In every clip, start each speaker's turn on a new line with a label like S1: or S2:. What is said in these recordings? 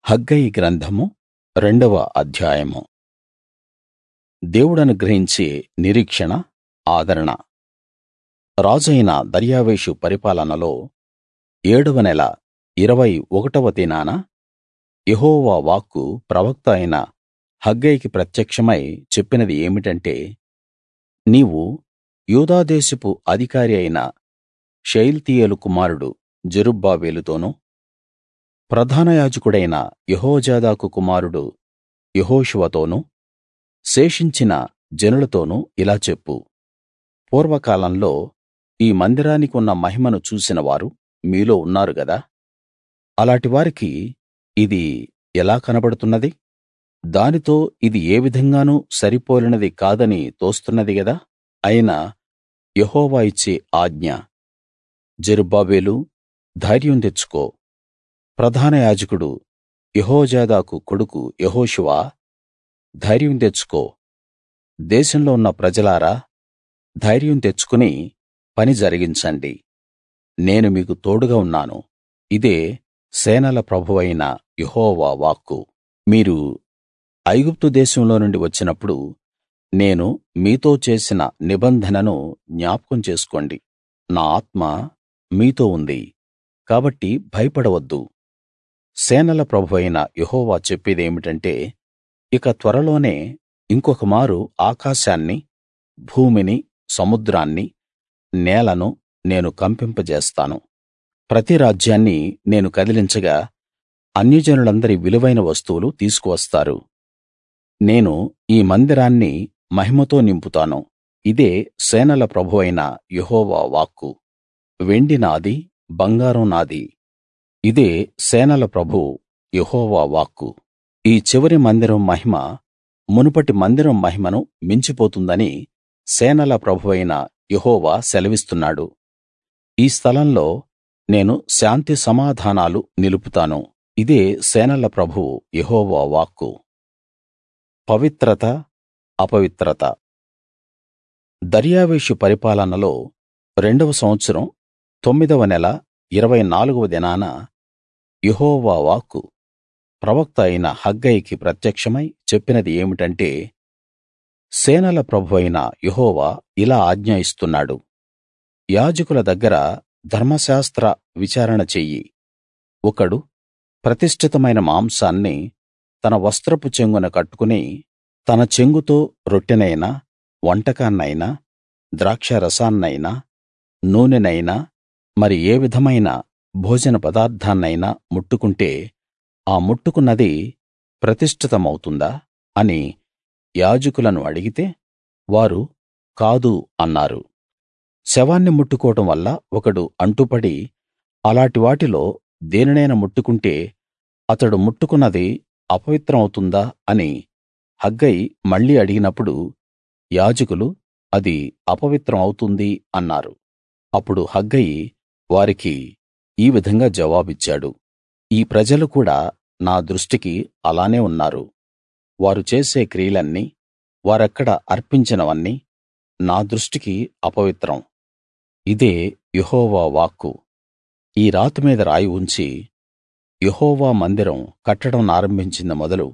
S1: హగ్గయి గ్రంథము రెండవ అధ్యాయము దేవుడనుగ్రహించే నిరీక్షణ ఆదరణ రాజైన దర్యావేషు పరిపాలనలో ఏడవ నెల ఇరవై ఒకటవ దినాన యెహోవా వాక్కు ప్రవక్త అయిన హగ్గయికి ప్రత్యక్షమై చెప్పినది ఏమిటంటే నీవు యూదా దేశపు అధికారి అయిన షయల్తీయేలు కుమారుడు జెరుబ్బాబెలుతోనూ ప్రధాన యాజకుడైన యెహోజాదాకు కుమారుడు యెహోషువతోనూ శేషించిన జనులతోనూ ఇలా చెప్పు పూర్వకాలంలో ఈ మందిరానికి ఉన్న మహిమను చూసిన వారు మీలో ఉన్నారు గదా అలాటి వారికి ఇది ఎలా కనబడుతున్నది దానితో ఇది ఏ విధంగానూ సరిపోలినది కాదని తోస్తున్నది గదా అయినా యెహోవా ఇచ్చే ఆజ్ఞ జెరుబ్బాబెలూ ధైర్యం తెచ్చుకో ప్రధాన యాజకుడు యెహోజాదాకు కొడుకు యెహోషువ ధైర్యం తెచ్చుకో దేశంలో ఉన్న ప్రజలారా ధైర్యం తెచ్చుకుని పని జరిగించండి నేను మీకు తోడుగా ఉన్నాను ఇదే సేనల ప్రభువైన యెహోవా వాక్కు మీరు ఐగుప్తు దేశంలో నుండి వచ్చినప్పుడు నేను మీతో చేసిన నిబంధనను జ్ఞాపకం చేసుకోండి నా ఆత్మ మీతో ఉంది కాబట్టి భయపడవద్దు సేనల ప్రభువైన యెహోవా చెప్పేదేమిటంటే ఇక త్వరలోనే ఇంకొక మారు ఆకాశాన్ని భూమిని సముద్రాన్ని నేలను నేను కంపింపజేస్తాను ప్రతి రాజ్యాన్ని నేను కదిలించగా అన్యజనులందరి విలువైన వస్తువులు తీసుకువస్తారు నేను ఈ మందిరాన్ని మహిమతో నింపుతాను ఇదే సేనల ప్రభువైన యెహోవా వాక్కు వెండి నాది బంగారం నాది ఇదే సేనల ప్రభువు యెహోవా వాక్కు ఈ చివరి మందిరం మహిమ మునుపటి మందిరం మహిమను మించిపోతుందని సేనల ప్రభువైన యెహోవా సెలవిస్తున్నాడు ఈ స్థలంలో నేను శాంతి సమాధానాలు నిలుపుతాను ఇదే సేనల ప్రభువు యెహోవా వాక్కు పవిత్రత అపవిత్రత దర్యావేషు పరిపాలనలో రెండవ సంవత్సరం తొమ్మిదవ నెల ఇరవై నాలుగవ దినాన యెహోవా వాక్కు ప్రవక్త అయిన హగ్గయికి ప్రత్యక్షమై చెప్పినది ఏమిటంటే సేనల ప్రభువైన యెహోవా ఇలా ఆజ్ఞ ఇస్తున్నాడు యాజకుల దగ్గర ధర్మశాస్త్ర విచారణ చెయ్యి ఒకడు ప్రతిష్ఠితమైన మాంసాన్ని తన వస్త్రపు చెంగున కట్టుకుని తన చెంగుతో రొట్టెనైనా వంటకాన్నైనా ద్రాక్షారసాన్నైనా నూనెనైనా మరి ఏ విధమైన భోజన పదార్థాన్నైనా ముట్టుకుంటే ఆ ముట్టుకున్నది ప్రతిష్ఠితమవుతుందా అని యాజకులను అడిగితే వారు కాదు అన్నారు శవాన్ని ముట్టుకోవడం వల్ల ఒకడు అంటుపడి అలాటి వాటిలో దేనినైనా ముట్టుకుంటే అతడు ముట్టుకున్నది అపవిత్రం అవుతుందా అని హగ్గయి మళ్ళీ అడిగినప్పుడు యాజకులు అది అపవిత్రం అవుతుంది అన్నారు అప్పుడు హగ్గయి వారికి ఈ విధంగా జవాబిచ్చాడు ఈ ప్రజలు కూడా నా దృష్టికి అలానే ఉన్నారు వారు చేసే క్రియలన్నీ వారక్కడ అర్పించినవన్నీ నా దృష్టికి అపవిత్రం ఇదే యెహోవా వాక్కు ఈ రాతి మీద రాయి ఉంచి యెహోవా మందిరం కట్టడం నారంభించింది మొదలు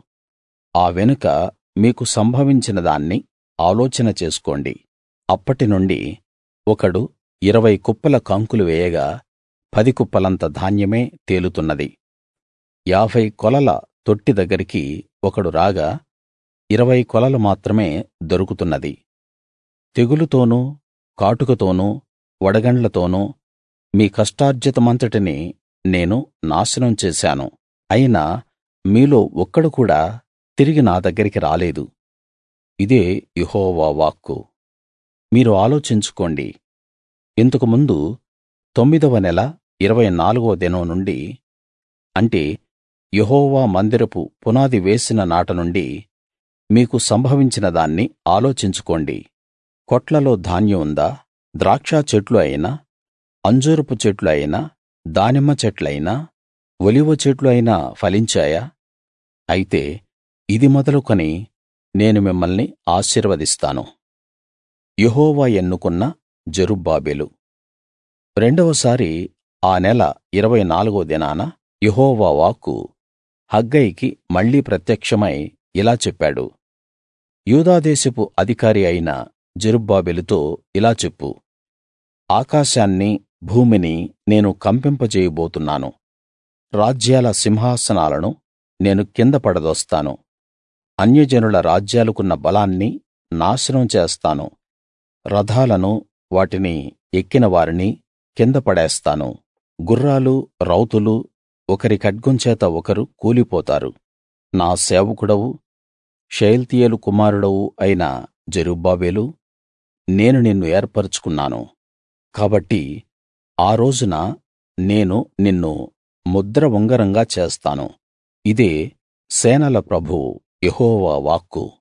S1: ఆ వెనుక మీకు సంభవించిన దాన్ని ఆలోచన చేసుకోండి అప్పటి నుండి ఒకడు ఇరవై కుప్పల కంకులు వేయగా పది కుప్పలంత ధాన్యమే తేలుతున్నది యాభై కొలల తొట్టి దగ్గరికి ఒకడు రాగా ఇరవై కొలలు మాత్రమే దొరుకుతున్నది తెగులుతోనూ కాటుకతోనూ వడగండ్లతోనూ మీ కష్టార్జితమంతటిని నేను నాశనం చేశాను అయినా మీలో ఒక్కడు కూడా తిరిగి నా దగ్గరికి రాలేదు ఇదే యెహోవా వాక్కు మీరు ఆలోచించుకోండి ఇంతకు ముందు తొమ్మిదవ నెల ఇరవై నాలుగవ దినం నుండి అంటే యెహోవా మందిరపు పునాది వేసిన నాట నుండి మీకు సంభవించిన దాన్ని ఆలోచించుకోండి కొట్లలో ధాన్యం ఉందా ద్రాక్ష చెట్లు అయినా అంజూరపు చెట్లు అయినా దానిమ్మ చెట్లయినా ఒలివ చెట్లు అయినా ఫలించాయా అయితే ఇది మొదలుకొని నేను మిమ్మల్ని ఆశీర్వదిస్తాను యెహోవా ఎన్నుకున్న జెరుబ్బాబెలు రెండవసారి ఆ నెల ఇరవై నాలుగో దినాన యెహోవా వాక్కు హగ్గయికి మళ్ళీ ప్రత్యక్షమై ఇలా చెప్పాడు యూదాదేశపు అధికారి అయిన జెరుబ్బాబెలుతో ఇలా చెప్పు ఆకాశాన్ని భూమిని నేను కంపింపజేయబోతున్నాను రాజ్యాల సింహాసనాలను నేను కింద పడదోస్తాను అన్యజనుల రాజ్యాలకున్న బలాన్ని నాశనం చేస్తాను రథాలను వాటిని ఎక్కిన వారిని కింద పడేస్తాను గుర్రాలు రౌతులు ఒకరి ఖడ్గం చేత ఒకరు కూలిపోతారు నా సేవకుడవు షయల్తీయేలు కుమారుడవు అయిన జెరుబ్బాబెలూ నేను నిన్ను ఏర్పరచుకున్నాను కాబట్టి ఆ రోజున నేను నిన్ను ముద్ర ఉంగరంగా చేస్తాను ఇదే సేనల ప్రభువు యెహోవా వాక్కు